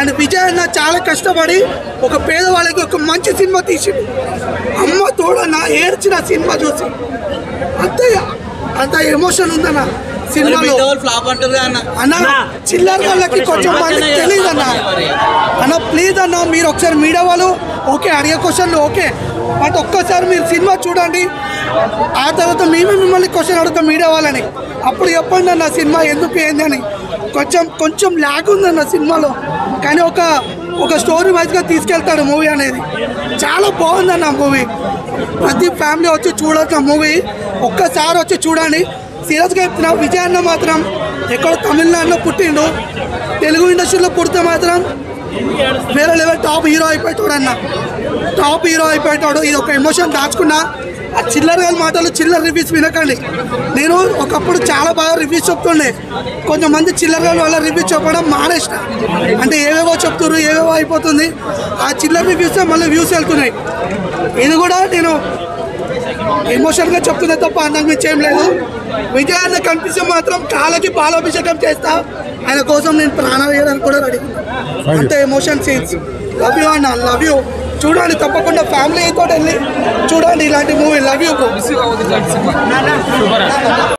and Vijay అన్న చాలా కష్టపడి ఒక పేదవాళ్ళకి ఒక మంచి సినిమా తీసిండు అమ్మ తోడన్న ఏడ్చిన సినిమా చూసి అంత అంత ఎమోషన్ ఉందన్న సినిమాలో ఫ్లాప్ అంటారు అన్న అన్న చిల్లర వాళ్ళకి కొంచెం మందికి తెలియదు అన్న అన్న ప్లీజ్ అన్న మీరు ఒకసారి మీడియా వాళ్ళు ఓకే అడిగే క్వశ్చన్లు ఓకే బట్ ఒక్కసారి మీరు సినిమా చూడండి ఆ తర్వాత మేమే మిమ్మల్ని క్వశ్చన్ అడుగుతాం మీడియా వాళ్ళని అప్పుడు చెప్పండి అన్న సినిమా ఎందుకు ఏంది అని కొంచెం కొంచెం ల్యాగ్ ఉందన్న సినిమాలో కానీ ఒక ఒక స్టోరీ వైజ్గా తీసుకెళ్తాడు మూవీ అనేది చాలా బాగుందన్న మూవీ ప్రతి ఫ్యామిలీ వచ్చి చూడాల్సిన మూవీ ఒక్కసారి వచ్చి చూడండి సీరియస్గా చెప్తున్నా విజయ్ అన్న మాత్రం ఎక్కడో తమిళనాడులో పుట్టిండు తెలుగు ఇండస్ట్రీలో పుడితే మాత్రం వేరే లెవెల్ టాప్ హీరో అయిపోయాడు అన్న టాప్ హీరో అయిపోయాడు ఇది ఒక ఎమోషన్ దాచుకున్నా ఆ చిల్లర గారి మాటలు చిల్లర రివ్యూస్ వినకండి నేను ఒకప్పుడు చాలా బాగా రివ్యూస్ చెప్తుండే కొంతమంది చిల్లర గారి వాళ్ళ రివ్యూస్ చెప్పడం మానేసిన అంటే ఏవేవో చెప్తున్నారు ఏవేవో అయిపోతుంది ఆ చిల్లర రివ్యూస్ మళ్ళీ వ్యూస్ వెళ్తున్నాయి ఇది కూడా నేను ఎమోషన్గా చెప్తున్నా తప్ప అంతకు మించి ఏం లేదు విజయాన్ని కనిపిస్తే మాత్రం కాళ్ళకి పాలాభిషేకం చేస్తా ఆయన కోసం నేను ప్రాణం వేయడానికి కూడా రెడీ అంత ఎమోషన్ సీన్స్ లవ్ యూ అన్న లవ్ యూ చూడండి తప్పకుండా ఫ్యామిలీతో వెళ్ళి చూడండి ఇలాంటి మూవీ లవ్ యూ